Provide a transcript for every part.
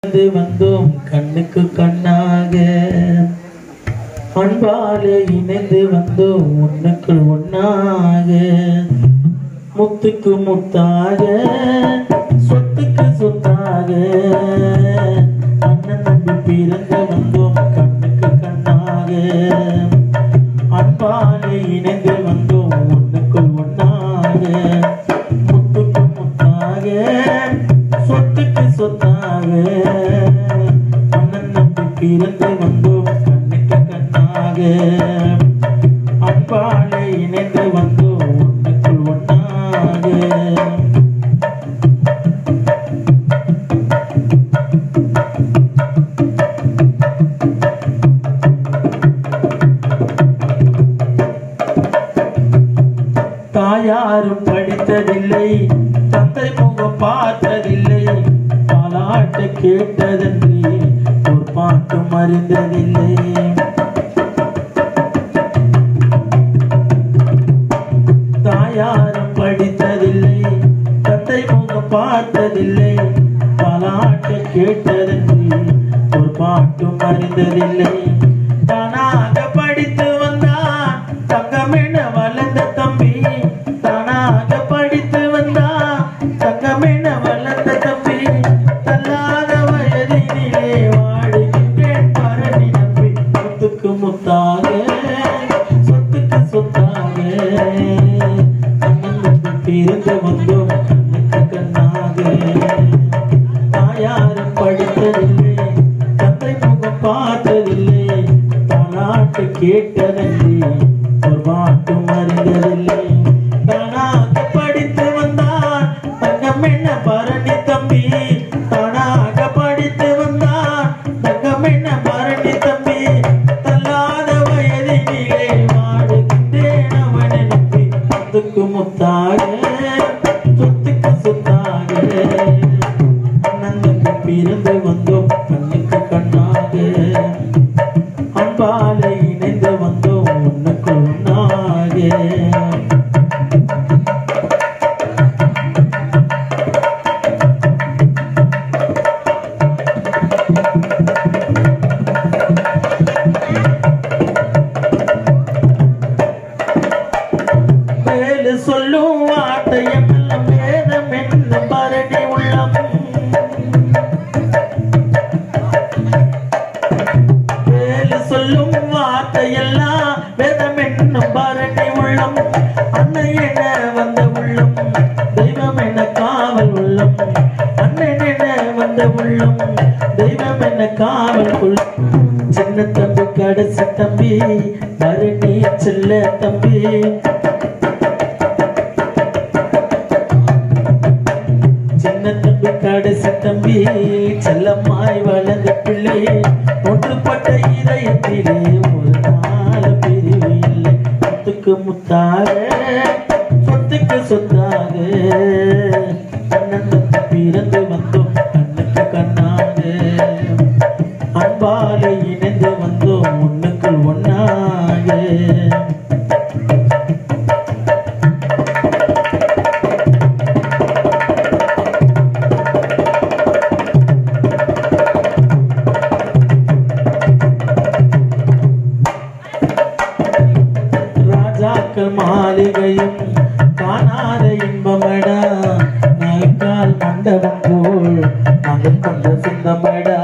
இணைந்து வந்தோம் கண்ணுக்கு கண்ணாக அன்பாலே இணைந்து வந்தோம் ஒண்ணுக்குள் ஒண்ணாக முத்துக்கு முத்தாக சொத்துக்கு சொத்தாக அண்ணன் தம்பி பிறந்து வந்தோம் கண்ணுக்கு கண்ணாக அன்பாலே இணைந்து வந்தோம் ஒண்ணுக்குள் ஒண்ணாக முத்துக்கு முத்தாக சொத்துக்கு சொத்தாக அண்ணன் தம்பி பிறந்து வந்தோம் கண்ணுக்கு கண்ணாக அன்பாலே இணைந்து வந்தோம் ஒண்ணுக்குள் ஒண்ணாக தாயாரும் படித்ததில்லை தந்தை முகம் பார்த்ததில்லை பாலாட்ட கேட்டதன்றி ஒரு பாட்டும் அறிந்ததில்லை தாயாரும் படித்ததில்லை தந்தை முகம் பார்த்ததில்லை பாலாட்ட கேட்டதன்றி ஒரு பாட்டும் அறிந்ததில்லை தானாக படித்து வந்தான் தங்கமென வளர்ந்த தம்பி தானாக படித்து வந்தான் தங்கமென வளர்ந்த தம்பி தள்ளாத வயதினிலே வாடுகின்றேன் பரணி நம்பி சொத்துக்கு முத்தாக சொத்துக்கு சொத்தாக அண்ணன் தம்பி பிறந்து வந்தோம் கண்ணுக்கு கண்ணாக தாயாரும் படித்ததில்லை தந்தை முகம் பார்த்ததில்லை தானாட்டு கேட்டதில்லை ஒரு பாட்டும் அறிந்ததில்லை தானாக படித்து வந்தான் தங்கம் என்ன பரணி தம்பி தானாக படித்து வந்தான் தங்கம் என்ன பரணி தம்பி தள்ளாத வயதினிலே வாடுகின்றேன் அவனை நம்பி சொத்துக்கு முத்தாக சொத்துக்கு சொத்தாக அண்ணன் பிறந்து வந்தோம் கண்ணுக்கு கண்ணாக அன்பாலே இணைந்து வந்தோம் ஒண்ணுக்கு ஒண்ணாக மேலு சொல்லும் வார்த்தையெல்லாம் வேதம் என்ன பரணி உள்ளம் மேலு சொல்லும் வார்த்தையெல்லாம் வேதம் என்னும் பரணி உள்ளம் அன்னை என வந்த உள்ளம் தெய்வம் என காவல் உள்ளம் அண்ணன் என வந்த உள்ளம் தெய்வம் என காவல் உள்ளம் சின்ன தம்பி கடைசி தம்பி பரணி செல்ல தம்பி சின்ன தம்பி கடைசி தம்பி செல்லம்மாய் வளர்ந்த பிள்ளை ஒன்றுபட்ட இதயத்திலே ஒரு நாள் பிரிவு இல்லை சொத்துக்கு முத்தாக சொத்துக்கு சொத்தாக அண்ணன் தம்பி பிறந்து வந்தோம் கண்ணுக்கு கண்ணாக அன்பாலே இணைந்து வந்தோம் ஒண்ணுக்குள் ஒண்ணாக ராஜாக்கள் மாளிகையும் காணாத இன்பமடா நாய்க்கால் மண்டபம் போல் மகன் கொண்ட சொந்தமடா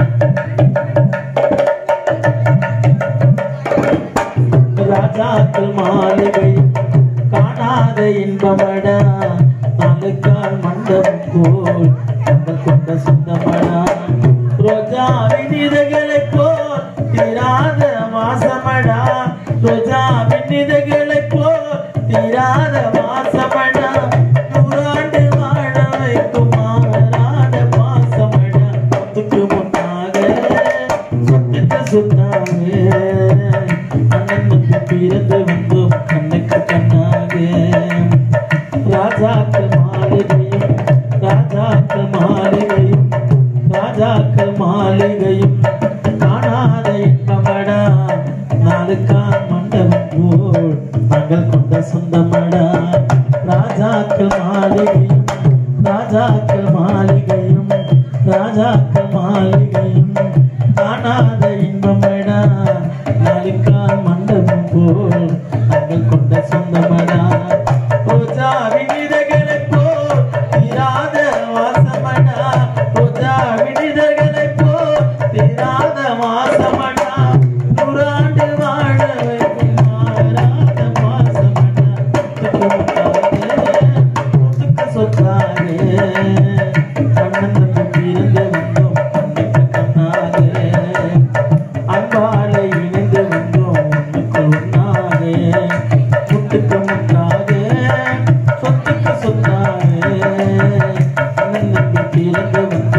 ராஜாக்கள் மாளிகை காணாத இன்பமடா நாளுக்கால் மண்டபம் போல் மகன் கொண்ட சொந்தமடா ரோஜாவின் இதழ்களைப் போல் தீராத வாசமடா ரோஜாவின் இதழ்களைப் போல் தீராத வாசமடா நூறாண்டு வாழ வைக்கும் மாறாத பாசமடா சொத்துக்கு முன்னாக சொத்துக்கு சொத்தாக அண்ணன் தம்பி பிறந்து வந்தோம் கண்ணுக்கு கண்ணாக ராஜாக்கள் மாளிகையும் ராஜாக்கள் மாளிகையும் ராஜாக்கள் மாளிகையும் காணாத இன்பமடா நாளுக்கால் மண்டபம் போல் நாங்கள் கொண்ட சொந்தமடா ராஜாக்கள் மாளிகையும் ராஜாக்கள் மாளிகையும் ராஜா வாக்கு மாளிகையும் காணாத இன்பமடா நாளுக்கால் மண்டபம் போல் நாங்கள் கொண்ட சொந்தமடா ரோஜாவின் இதழ்களைப் போல் தீராத வாசமடா ரோஜாவின் இதழ்களைப் போல் தீராத வாசமடா நூறாண்டு வாழ வைக்கும் மாறாத வாசமடா சொத்துக்கு சொத்தாகே கண்ணன் தம்பி பிறந்து வந்தோம் கண்ணுக்கு கண்ணாகே அன்பாலே இணைந்து வந்தோம் ஒன்றுக்குள் ஒன்றாகே முத்துக்கு முத்தாக சொத்துக்கு சொத்தாக அண்ணன் தம்பி பிறந்து வந்தோம்